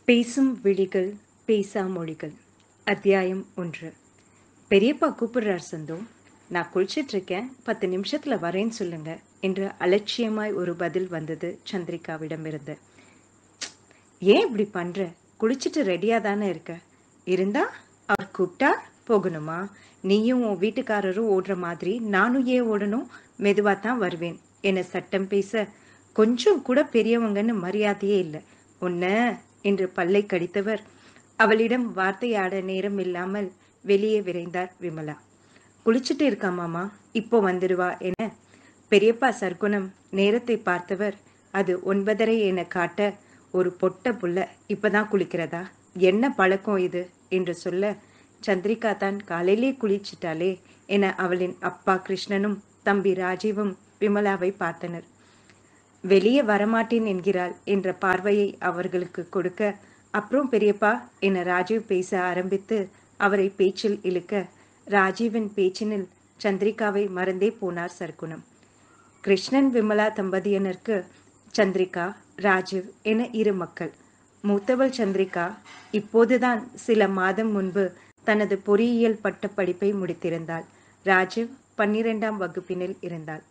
பேசும் விழிகள் பேசா மொழிகள் அத்தியாயம் ஒன்று பெரியப்பா கூப்பிடுறார் சந்தோ நான் குளிச்சிட்டு இருக்கேன் பத்து நிமிஷத்துல வரேன்னு சொல்லுங்க என்று அலட்சியமாய் ஒரு பதில் வந்தது சந்திரிகாவிடமிருந்து ஏன் இப்படி பண்ற குளிச்சிட்டு ரெடியா தானே இருக்க இருந்தா அவர் கூப்பிட்டா போகணுமா நீயும் உன் வீட்டுக்காரரும் ஓடுற மாதிரி நானும் ஏன் ஓடணும் மெதுவா தான் வருவேன் என சட்டம் பேச கொஞ்சம் கூட பெரியவங்கன்னு மரியாதையே இல்லை உன்ன என்று பல்லை கடித்தவர் அவளிடம் வார்த்தையாட நேரம் இல்லாமல் வெளியே விரைந்தார் விமலா குளிச்சுட்டு இருக்கா மாமா இப்போ வந்துடுவா என பெரியப்பா சர்க்குணம் நேரத்தை பார்த்தவர் அது ஒன்பதரை என காட்ட ஒரு பொட்ட புள்ள இப்பதான் குளிக்கிறதா என்ன பழக்கம் இது என்று சொல்ல சந்திரிகா தான் காலையிலே குளிச்சிட்டாளே என அவளின் அப்பா கிருஷ்ணனும் தம்பி ராஜீவும் விமலாவை பார்த்தனர் வெளியே வரமாட்டேன் என்கிறாள் என்ற பார்வையை அவர்களுக்கு கொடுக்க அப்புறம் பெரியப்பா என ராஜீவ் பேச ஆரம்பித்து அவரை பேச்சில் இழுக்க ராஜீவின் பேச்சினில் சந்திரிகாவை மறந்தே போனார் சர்க்குணம் கிருஷ்ணன் விமலா தம்பதியினருக்கு சந்திரிகா ராஜீவ் என இரு மக்கள் மூத்தவள் சந்திரிகா இப்போதுதான் சில மாதம் முன்பு தனது பொறியியல் பட்ட படிப்பை முடித்திருந்தாள் ராஜீவ் பன்னிரெண்டாம் வகுப்பினில் இருந்தாள்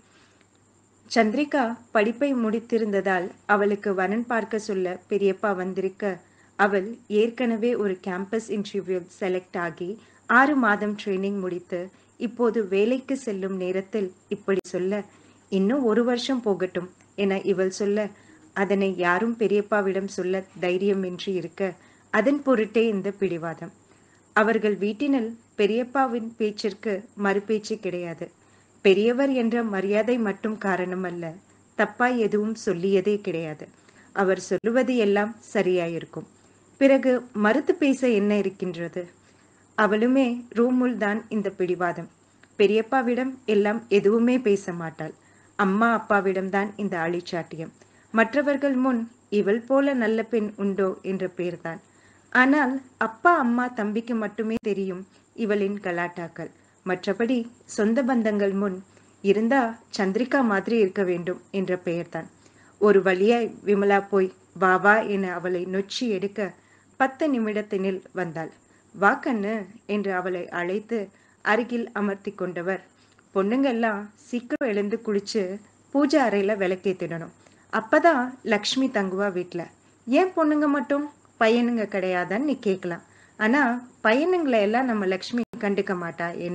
சந்திரிகா படிப்பை முடித்திருந்ததால் அவளுக்கு வரன் பார்க்க சொல்ல பெரியப்பா வந்திருக்க அவள் ஏற்கனவே ஒரு கேம்பஸ் இன்டர்வியூ செலக்ட் ஆகி ஆறு மாதம் ட்ரைனிங் முடித்து இப்போது வேலைக்கு செல்லும் நேரத்தில் இப்படி சொல்ல இன்னும் ஒரு வருஷம் போகட்டும் என இவள் சொல்ல அதனை யாரும் பெரியப்பாவிடம் சொல்ல தைரியமின்றி இருக்க அதன் பொருட்டே இந்த பிடிவாதம் அவர்கள் வீட்டினில் பெரியப்பாவின் பேச்சிற்கு மறுபேச்சு கிடையாது பெரியவர் என்ற மரியாதை மட்டும் காரணம் அல்ல தப்பாய் எதுவும் சொல்லியதே கிடையாது அவர் சொல்லுவது எல்லாம் சரியாயிருக்கும் பிறகு மறுத்து பேச என்ன இருக்கின்றது அவளுமே ரூமுள் தான் இந்த பிடிவாதம் பெரியப்பாவிடம் எல்லாம் எதுவுமே பேச மாட்டாள் அம்மா அப்பாவிடம் தான் இந்த அழிச்சாட்டியம் மற்றவர்கள் முன் இவள் போல நல்ல பெண் உண்டோ என்ற பேர்தான் ஆனால் அப்பா அம்மா தம்பிக்கு மட்டுமே தெரியும் இவளின் கலாட்டாக்கள் மற்றபடி சொந்த பந்தங்கள் முன் இருந்தா சந்திரிகா மாதிரி இருக்க வேண்டும் என்ற பெயர்தான் ஒரு வழியாய் விமலா போய் வா வா என அவளை நொச்சி எடுக்க பத்து நிமிடத்தினில் வந்தாள் வா கண்ணு என்று அவளை அழைத்து அருகில் அமர்த்தி கொண்டவர் பொண்ணுங்கெல்லாம் சீக்கிரம் எழுந்து குளிச்சு பூஜை அறையில விளக்கேத்திடணும் அப்பதான் லக்ஷ்மி தங்குவா வீட்டுல ஏன் பொண்ணுங்க மட்டும் பையனுங்க கிடையாதான்னு நீ கேட்கலாம் ஆனா பையனுங்களை எல்லாம் நம்ம லக்ஷ்மி கண்டுக்க மாட்டா என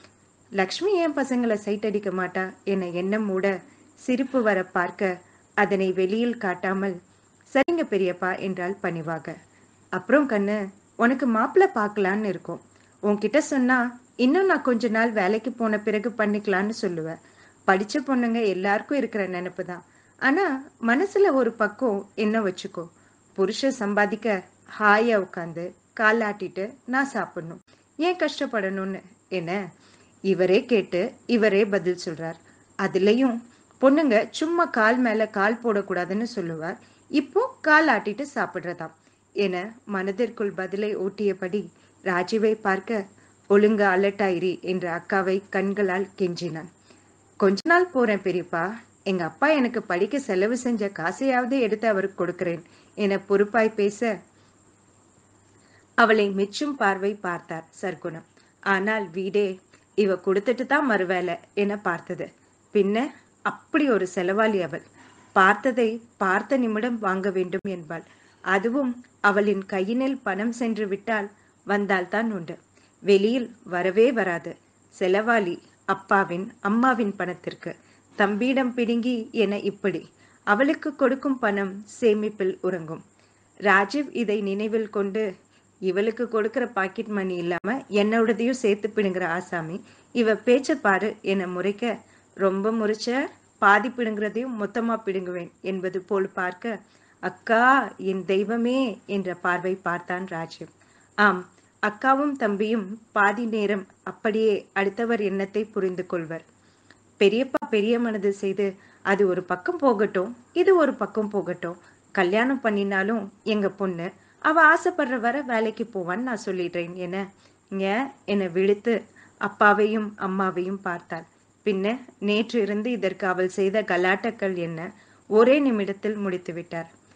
லக்ஷ்மி ஏன் பசங்களை சைட் அடிக்க மாட்டா என எண்ணம் மூட சிரிப்பு வர பார்க்க அதனை வெளியில் காட்டாமல் சரிங்க பெரியப்பா என்றால் பணிவாக அப்புறம் கண்ணு உனக்கு மாப்பிள்ள பார்க்கலான்னு இருக்கும் உன்கிட்ட சொன்னா இன்னும் நான் கொஞ்ச நாள் வேலைக்கு போன பிறகு பண்ணிக்கலான்னு சொல்லுவேன் படிச்ச பொண்ணுங்க எல்லாருக்கும் இருக்கிற நினைப்பு தான் ஆனா மனசுல ஒரு பக்கம் என்ன வச்சுக்கோ புருஷன் சம்பாதிக்க ஹாயா உட்காந்து கால் ஆட்டிட்டு நான் சாப்பிடணும் ஏன் கஷ்டப்படணும்னு என்ன இவரே கேட்டு இவரே பதில் சொல்றார் அதுலயும் பொண்ணுங்க சும்மா கால் மேல கால் போடக்கூடாதுன்னு சொல்லுவார் இப்போ கால் ஆட்டிட்டு சாப்பிடுறதாம் என மனதிற்குள் பதிலை ஓட்டியபடி ராஜீவை பார்க்க ஒழுங்க அலட்டாயிரி என்ற அக்காவை கண்களால் கெஞ்சினான் கொஞ்ச நாள் போறேன் பெரியப்பா எங்க அப்பா எனக்கு படிக்க செலவு செஞ்ச காசையாவது எடுத்து அவருக்கு கொடுக்கிறேன் என பொறுப்பாய் பேச அவளை மிச்சும் பார்வை பார்த்தார் சர்க்குணம் ஆனால் வீடே இவ கொடுத்துட்டு தான் மறுவேலை என பார்த்தது பின்ன அப்படி ஒரு செலவாளி அவள் பார்த்ததை பார்த்த நிமிடம் வாங்க வேண்டும் என்பாள் அதுவும் அவளின் கையினில் பணம் சென்று விட்டால் வந்தால்தான் உண்டு வெளியில் வரவே வராது செலவாளி அப்பாவின் அம்மாவின் பணத்திற்கு தம்பியிடம் பிடுங்கி என இப்படி அவளுக்கு கொடுக்கும் பணம் சேமிப்பில் உறங்கும் ராஜீவ் இதை நினைவில் கொண்டு இவளுக்கு கொடுக்கிற பாக்கெட் மணி இல்லாம என்னோடதையும் சேர்த்து பிடுங்குற ஆசாமி இவ பேச்ச பாரு என முறைக்க ரொம்ப முறைச்ச பாதி பிடுங்குறதையும் மொத்தமா பிடுங்குவேன் என்பது போல் பார்க்க அக்கா என் தெய்வமே என்ற பார்வை பார்த்தான் ராஜீவ் ஆம் அக்காவும் தம்பியும் பாதி நேரம் அப்படியே அடுத்தவர் எண்ணத்தை புரிந்து கொள்வர் பெரியப்பா பெரிய மனது செய்து அது ஒரு பக்கம் போகட்டும் இது ஒரு பக்கம் போகட்டும் கல்யாணம் பண்ணினாலும் எங்க பொண்ணு அவ ஆசைப்படுற வர வேலைக்கு போவான்னு நான் சொல்லிடுறேன் என ஏன் என விழுத்து அப்பாவையும் அம்மாவையும் பார்த்தாள் பின்ன நேற்று இருந்து இதற்கு அவள் செய்த கலாட்டக்கள் என்ன ஒரே நிமிடத்தில் முடித்து விட்டார்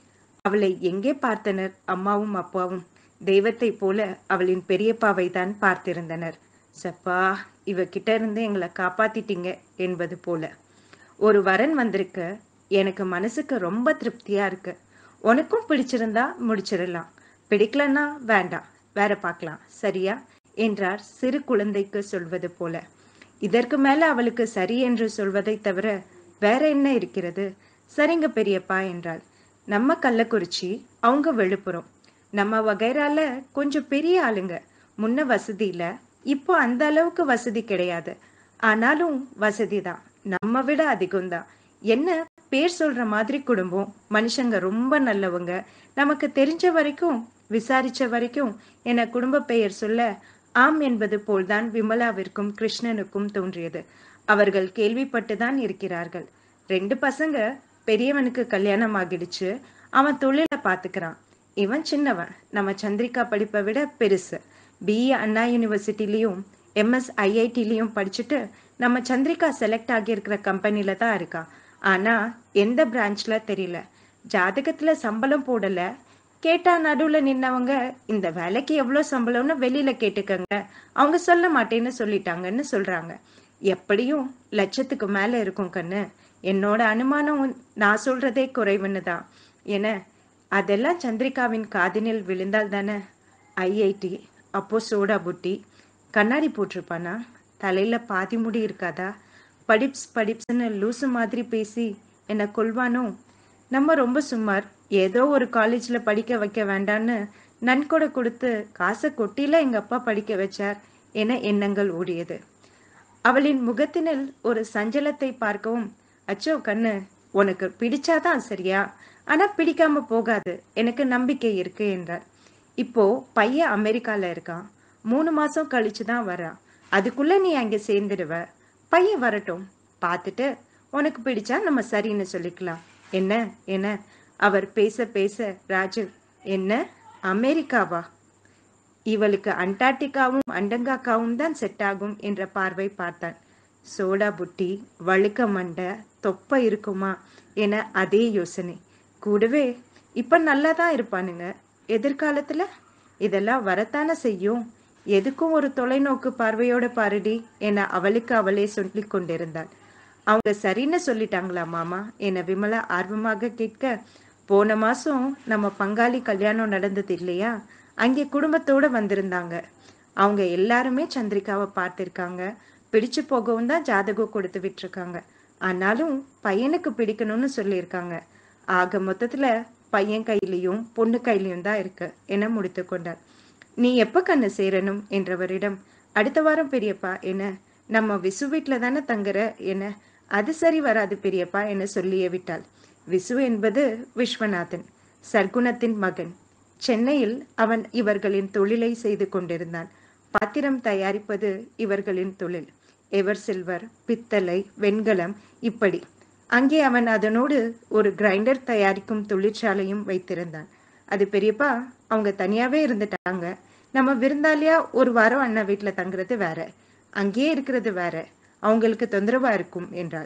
அவளை எங்கே பார்த்தனர் அம்மாவும் அப்பாவும் தெய்வத்தைப் போல அவளின் பெரியப்பாவை தான் பார்த்திருந்தனர் சப்பா இவகிட்ட இருந்து எங்களை காப்பாத்திட்டீங்க என்பது போல ஒரு வரன் வந்திருக்க எனக்கு மனசுக்கு ரொம்ப திருப்தியா இருக்கு உனக்கும் பிடிச்சிருந்தா முடிச்சிடலாம் பிடிக்கலன்னா வேண்டாம் வேற பார்க்கலாம் சரியா என்றார் சிறு குழந்தைக்கு சொல்வது போல இதற்கு மேல அவளுக்கு சரி என்று சொல்வதை தவிர வேற என்ன இருக்கிறது சரிங்க பெரியப்பா என்றாள் நம்ம கள்ளக்குறிச்சி அவங்க விழுப்புரம் நம்ம வகைரால கொஞ்சம் பெரிய ஆளுங்க முன்ன வசதி இல்ல இப்போ அந்த அளவுக்கு வசதி கிடையாது ஆனாலும் வசதி தான் நம்ம விட அதிகம்தான் என்ன பேர் சொல்ற மாதிரி குடும்பம் மனுஷங்க ரொம்ப நல்லவங்க நமக்கு தெரிஞ்ச வரைக்கும் விசாரிச்ச வரைக்கும் என குடும்ப பெயர் சொல்ல ஆம் என்பது போல்தான் விமலாவிற்கும் கிருஷ்ணனுக்கும் தோன்றியது அவர்கள் கேள்விப்பட்டுதான் இருக்கிறார்கள் ரெண்டு பசங்க பெரியவனுக்கு கல்யாணம் ஆகிடுச்சு அவன் தொழில பாத்துக்கிறான் இவன் சின்னவன் நம்ம சந்திரிகா படிப்பை விட பெருசு பிஇ அண்ணா யூனிவர்சிட்டிலையும் எம்எஸ் ஐஐடிலையும் படிச்சுட்டு நம்ம சந்திரிகா செலக்ட் ஆகியிருக்கிற கம்பெனில தான் இருக்கா ஆனா எந்த பிரான்ச்ல தெரியல ஜாதகத்துல சம்பளம் போடல கேட்டா நடுவுல நின்னவங்க இந்த வேலைக்கு எவ்வளவு சம்பளம்னு வெளியில கேட்டுக்கங்க அவங்க சொல்ல மாட்டேன்னு சொல்லிட்டாங்கன்னு சொல்றாங்க எப்படியும் லட்சத்துக்கு மேல இருக்கும் கண்ணு என்னோட அனுமானம் உன்- நான் சொல்றதே குறைவுன்னு தான் என அதெல்லாம் சந்திரிகாவின் காதினில் விழுந்தால் தானே ஐஐடி அப்போ சோடா புட்டி கண்ணாடி போட்டிருப்பானா தலையில பாதி முடி இருக்காதா படிப்ஸ் படிப்ஸ்னு லூசு மாதிரி பேசி என்னை கொல்வானோ நம்ம ரொம்ப சுமார் ஏதோ ஒரு காலேஜ்ல படிக்க வைக்க வேண்டான்னு நன்கொடை கொடுத்து காசை கொட்டில எங்க அப்பா படிக்க வச்சார் என எண்ணங்கள் ஓடியது அவளின் முகத்தினில் ஒரு சஞ்சலத்தை பார்க்கவும் அச்சோ கண்ணு உனக்கு பிடிச்சாதான் சரியா ஆனா பிடிக்காம போகாது எனக்கு நம்பிக்கை இருக்கு என்றார் இப்போ பையன் அமெரிக்கால இருக்கான் மூணு மாசம் கழிச்சு தான் வரான் அதுக்குள்ள நீ அங்க சேர்ந்துடுவ பையன் வரட்டும் பார்த்துட்டு உனக்கு பிடிச்சா நம்ம சரின்னு சொல்லிக்கலாம் என்ன என்ன அவர் பேச பேச ராஜு என்ன அமெரிக்காவா இவளுக்கு அண்டார்டிகாவும் அண்டங்காக்காவும் தான் செட் ஆகும் என்ற பார்வை பார்த்தான் சோடா புட்டி வழுக்க மண்டை தொப்பை இருக்குமா என அதே யோசனை கூடவே இப்ப நல்லா தான் இருப்பானுங்க எதிர்காலத்துல இதெல்லாம் வரத்தானே செய்யும் எதுக்கும் ஒரு தொலைநோக்கு பார்வையோட பாருடி என அவளுக்கு அவளே சொல்லிக் கொண்டிருந்தாள் அவங்க சரின்னு சொல்லிட்டாங்களா மாமா என விமலா ஆர்வமாக கேட்க போன மாசம் நம்ம பங்காளி கல்யாணம் நடந்தது இல்லையா அங்கே குடும்பத்தோட வந்திருந்தாங்க அவங்க எல்லாருமே சந்திரிகாவை பார்த்திருக்காங்க பிடிச்சு போகவும் தான் ஜாதகம் கொடுத்து விட்டுருக்காங்க ஆனாலும் பையனுக்கு பிடிக்கணும்னு சொல்லியிருக்காங்க ஆக மொத்தத்துல பையன் கையிலையும் பொண்ணு கையிலையும் தான் இருக்கு என முடித்து கொண்டார் நீ எப்ப கண்ணு சேரணும் என்றவரிடம் அடுத்த வாரம் பெரியப்பா என நம்ம விசு வீட்டுல தானே தங்குற என அது சரி வராது பெரியப்பா என சொல்லியே விட்டாள் விசு என்பது விஸ்வநாதன் சர்க்குணத்தின் மகன் சென்னையில் அவன் இவர்களின் தொழிலை செய்து கொண்டிருந்தான் பாத்திரம் தயாரிப்பது இவர்களின் தொழில் எவர் சில்வர் பித்தளை வெண்கலம் இப்படி அங்கே அவன் அதனோடு ஒரு கிரைண்டர் தயாரிக்கும் தொழிற்சாலையும் வைத்திருந்தான் அது பெரியப்பா அவங்க தனியாவே இருந்துட்டாங்க நம்ம விருந்தாளியா ஒரு வாரம் அண்ணா வீட்டுல தங்குறது வேற அங்கேயே இருக்கிறது வேற அவங்களுக்கு தொந்தரவா இருக்கும் என்றாள்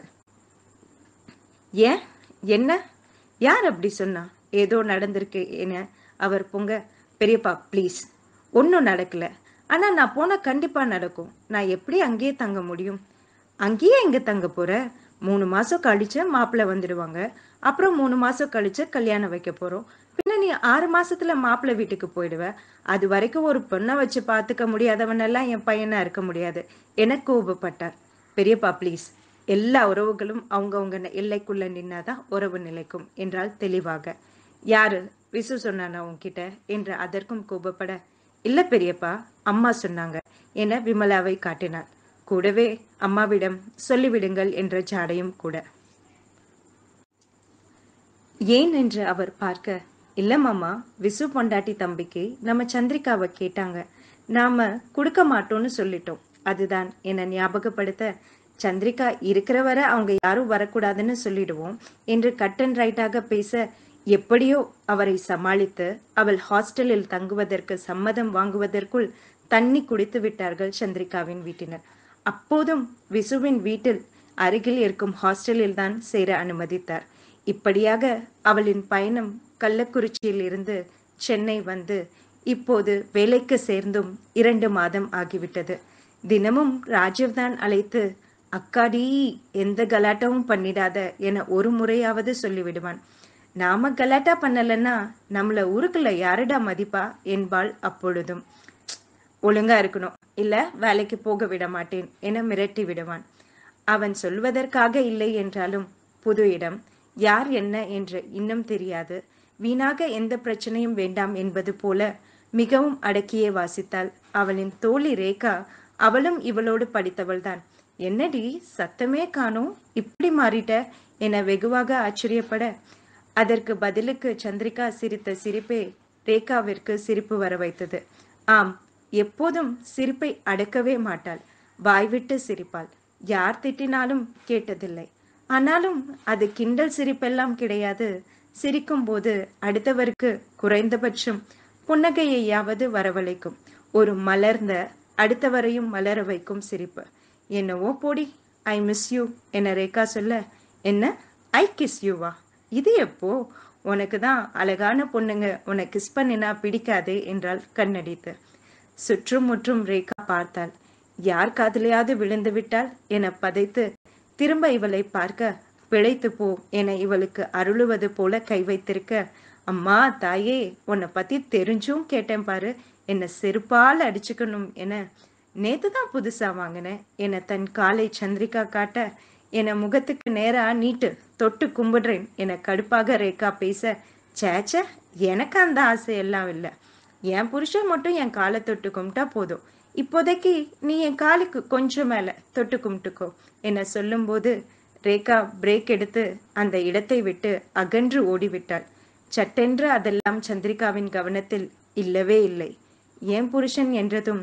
ஏன் என்ன யார் அப்படி சொன்னா ஏதோ நடந்திருக்கு என அவர் பொங்க பெரியப்பா ப்ளீஸ் ஒன்றும் நடக்கல ஆனா நான் போனா கண்டிப்பா நடக்கும் நான் எப்படி அங்கேயே தங்க முடியும் அங்கேயே எங்க தங்க போற மூணு மாசம் கழிச்சு மாப்பிள்ளை வந்துடுவாங்க அப்புறம் மூணு மாசம் கழிச்சு கல்யாணம் வைக்க போறோம் பின்ன நீ ஆறு மாசத்துல மாப்பிள்ளை வீட்டுக்கு போயிடுவ அது வரைக்கும் ஒரு பொண்ணை வச்சு பார்த்துக்க முடியாதவனெல்லாம் என் பையனா இருக்க முடியாது என கோபப்பட்டார் பெரியப்பா ப்ளீஸ் எல்லா உறவுகளும் அவங்கவுங்க எல்லைக்குள்ள நின்னாதான் உறவு நிலைக்கும் என்றால் தெளிவாக யாரு விசு சொன்னானா உன்கிட்ட என்று அதற்கும் கோபப்பட இல்ல பெரியப்பா அம்மா சொன்னாங்க என விமலாவை காட்டினார் கூடவே அம்மாவிடம் சொல்லிவிடுங்கள் என்ற ஜாடையும் கூட ஏன் என்று அவர் பார்க்க இல்ல மாமா விசு பொண்டாட்டி தம்பிக்கு நம்ம சந்திரிகாவை கேட்டாங்க நாம கொடுக்க மாட்டோம்னு சொல்லிட்டோம் அதுதான் என ஞாபகப்படுத்த சந்திரிகா இருக்கிற வரை அவங்க யாரும் வரக்கூடாதுன்னு சொல்லிடுவோம் என்று கட் அண்ட் ரைட்டாக பேச எப்படியோ அவரை சமாளித்து அவள் ஹாஸ்டலில் தங்குவதற்கு சம்மதம் வாங்குவதற்குள் தண்ணி குடித்து விட்டார்கள் சந்திரிகாவின் வீட்டினர் அப்போதும் விசுவின் வீட்டில் அருகில் இருக்கும் ஹாஸ்டலில் தான் சேர அனுமதித்தார் இப்படியாக அவளின் பயணம் கள்ளக்குறிச்சியில் இருந்து சென்னை வந்து இப்போது வேலைக்கு சேர்ந்தும் இரண்டு மாதம் ஆகிவிட்டது தினமும் ராஜீவ் தான் அழைத்து அக்காடி எந்த கலாட்டாவும் பண்ணிடாத என ஒரு முறையாவது சொல்லிவிடுவான் நாம கலாட்டா பண்ணலன்னா நம்மள ஊருக்குள்ள யாருடா மதிப்பா என்பாள் அப்பொழுதும் ஒழுங்கா இருக்கணும் இல்ல வேலைக்கு போக விட மாட்டேன் என மிரட்டி விடுவான் அவன் சொல்வதற்காக இல்லை என்றாலும் புது இடம் யார் என்ன என்று இன்னும் தெரியாது வீணாக எந்த பிரச்சனையும் வேண்டாம் என்பது போல மிகவும் அடக்கியே வாசித்தாள் அவளின் தோழி ரேகா அவளும் இவளோடு படித்தவள்தான் என்னடி சத்தமே காணோம் இப்படி மாறிட்ட என வெகுவாக ஆச்சரியப்பட அதற்கு பதிலுக்கு சந்திரிகா சிரித்த சிரிப்பே ரேகாவிற்கு சிரிப்பு வர வைத்தது ஆம் எப்போதும் சிரிப்பை அடக்கவே மாட்டாள் வாய்விட்டு சிரிப்பாள் யார் திட்டினாலும் கேட்டதில்லை ஆனாலும் அது கிண்டல் சிரிப்பெல்லாம் கிடையாது சிரிக்கும் போது அடுத்தவருக்கு குறைந்தபட்சம் புன்னகையையாவது வரவழைக்கும் ஒரு மலர்ந்த அடுத்தவரையும் மலர வைக்கும் சிரிப்பு என்னவோ போடி ஐ மிஸ் யூ என ரேகா சொல்ல என்ன ஐ கிஸ் யூவா இது எப்போ உனக்கு தான் அழகான பொண்ணுங்க உனக்கு கிஸ் பண்ணினா பிடிக்காதே என்றால் கண்ணடித்து சுற்றும் முற்றும் ரேகா பார்த்தாள் யார் காதலையாவது விழுந்து விட்டால் என பதைத்து திரும்ப இவளை பார்க்க பிழைத்து போ என இவளுக்கு அருளுவது போல கை வைத்திருக்க அம்மா தாயே உன்னை பத்தி தெரிஞ்சும் கேட்டேன் பாரு என்ன செருப்பால் அடிச்சுக்கணும் என நேத்து தான் புதுசா வாங்கினேன் என தன் காலை சந்திரிகா காட்ட என முகத்துக்கு நேரா நீட்டு தொட்டு கும்பிடுறேன் என கடுப்பாக ரேகா பேச சேச்ச எனக்கு அந்த ஆசை எல்லாம் இல்லை என் புருஷன் மட்டும் என் காலை தொட்டு கும்பிட்டா போதும் இப்போதைக்கு நீ என் காலுக்கு கொஞ்சம் மேல தொட்டு கும்பிட்டுக்கோ என சொல்லும்போது ரேகா பிரேக் எடுத்து அந்த இடத்தை விட்டு அகன்று ஓடிவிட்டாள் சட்டென்று அதெல்லாம் சந்திரிகாவின் கவனத்தில் இல்லவே இல்லை என் புருஷன் என்றதும்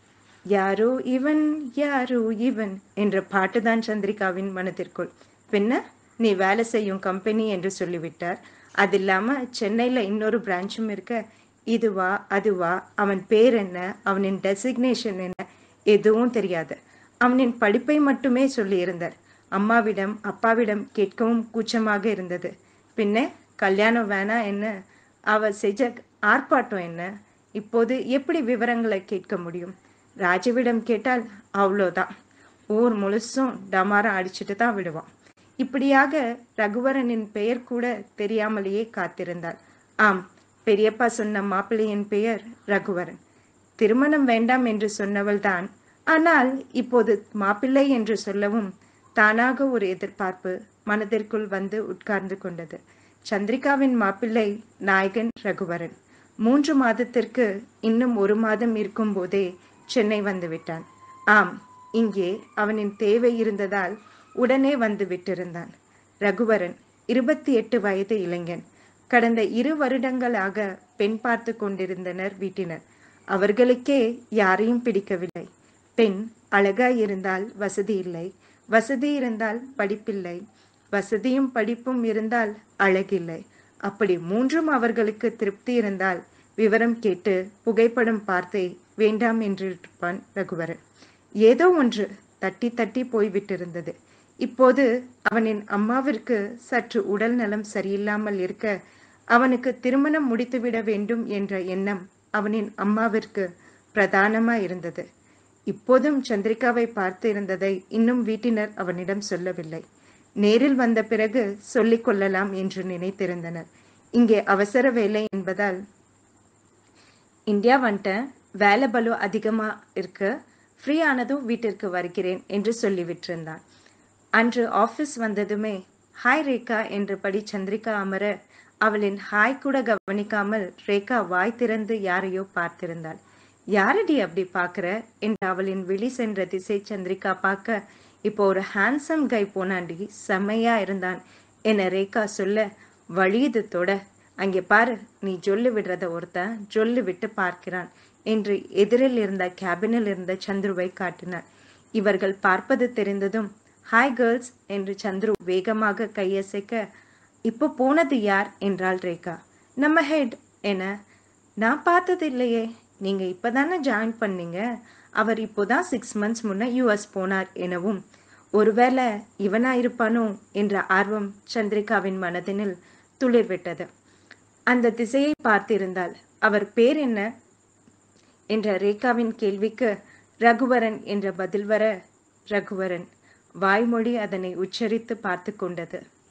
யாரோ இவன் யாரோ இவன் என்ற பாட்டுதான் சந்திரிகாவின் மனதிற்குள் பின்ன நீ வேலை செய்யும் கம்பெனி என்று சொல்லிவிட்டார் அது இல்லாம சென்னையில இன்னொரு பிரான்ச்சும் இருக்க இதுவா அதுவா அவன் பேர் என்ன அவனின் டெசிக்னேஷன் என்ன எதுவும் தெரியாது அவனின் படிப்பை மட்டுமே சொல்லியிருந்தார் அம்மாவிடம் அப்பாவிடம் கேட்கவும் கூச்சமாக இருந்தது பின்ன கல்யாணம் வேணா என்ன அவ செஞ்ச ஆர்ப்பாட்டம் என்ன இப்போது எப்படி விவரங்களை கேட்க முடியும் ராஜுவிடம் கேட்டால் அவ்வளோதான் ஊர் முழுசும் டமாரம் அடிச்சுட்டு தான் விடுவான் இப்படியாக ரகுவரனின் பெயர் கூட தெரியாமலேயே காத்திருந்தாள் ஆம் பெரியப்பா சொன்ன மாப்பிள்ளையின் பெயர் ரகுவரன் திருமணம் வேண்டாம் என்று சொன்னவள்தான் ஆனால் இப்போது மாப்பிள்ளை என்று சொல்லவும் தானாக ஒரு எதிர்பார்ப்பு மனதிற்குள் வந்து உட்கார்ந்து கொண்டது சந்திரிகாவின் மாப்பிள்ளை நாயகன் ரகுவரன் மூன்று மாதத்திற்கு இன்னும் ஒரு மாதம் இருக்கும் போதே சென்னை வந்து விட்டான் ஆம் இங்கே அவனின் தேவை இருந்ததால் உடனே வந்து விட்டிருந்தான் ரகுவரன் இருபத்தி எட்டு வயது இளைஞன் கடந்த இரு வருடங்களாக பெண் பார்த்து கொண்டிருந்தனர் வீட்டினர் அவர்களுக்கே யாரையும் பிடிக்கவில்லை பெண் அழகாய் இருந்தால் வசதி இல்லை வசதி இருந்தால் படிப்பில்லை வசதியும் படிப்பும் இருந்தால் அழகில்லை அப்படி மூன்றும் அவர்களுக்கு திருப்தி இருந்தால் விவரம் கேட்டு புகைப்படம் பார்த்தே வேண்டாம் என்று இருப்பான் ரகுவரன் ஏதோ ஒன்று தட்டி தட்டி போய்விட்டிருந்தது இப்போது அவனின் அம்மாவிற்கு சற்று உடல் நலம் சரியில்லாமல் இருக்க அவனுக்கு திருமணம் முடித்துவிட வேண்டும் என்ற எண்ணம் அவனின் அம்மாவிற்கு பிரதானமா இருந்தது இப்போதும் சந்திரிகாவை பார்த்து இருந்ததை இன்னும் வீட்டினர் அவனிடம் சொல்லவில்லை நேரில் வந்த பிறகு சொல்லிக் கொள்ளலாம் என்று நினைத்திருந்தனர் இங்கே அவசர வேலை என்பதால் இந்தியா வந்துட்டேன் வேலை பலு அதிகமா இருக்கு ஃப்ரீ ஆனதும் வீட்டிற்கு வருகிறேன் என்று சொல்லிவிட்டிருந்தான் அன்று ஆபீஸ் வந்ததுமே ஹாய் ரேகா என்றபடி சந்திரிகா அமர அவளின் ஹாய் கூட கவனிக்காமல் ரேகா வாய் திறந்து யாரையோ பார்த்திருந்தாள் யாரடி அப்படி பாக்குற என்று அவளின் விழி சென்ற திசை சந்திரிகா பார்க்க இப்போ ஒரு ஹேண்ட்ஸம் கை போனாண்டி செம்மையா இருந்தான் என ரேகா சொல்ல வழியுது தொட அங்கே பாரு நீ ஜொல்லு விடுறத ஒருத்தன் ஜொல்லு விட்டு பார்க்கிறான் என்று எதிரில் இருந்த கேபினில் இருந்த சந்துருவை காட்டினார் இவர்கள் பார்ப்பது தெரிந்ததும் ஹாய் கேர்ள்ஸ் என்று சந்துரு வேகமாக கையசைக்க இப்போ போனது யார் என்றாள் ரேகா நம்ம ஹெட் என நான் பார்த்தது இல்லையே நீங்க இப்பதானே ஜாயின் பண்ணீங்க அவர் இப்போதான் சிக்ஸ் மந்த்ஸ் முன்ன யூஎஸ் போனார் எனவும் ஒருவேளை இவனா இருப்பானோ என்ற ஆர்வம் சந்திரிகாவின் மனதினில் துளிர்விட்டது அந்த திசையை பார்த்திருந்தால் அவர் பேர் என்ன என்ற ரேகாவின் கேள்விக்கு ரகுவரன் என்ற பதில் வர ரகுவரன் வாய்மொழி அதனை உச்சரித்து பார்த்து கொண்டது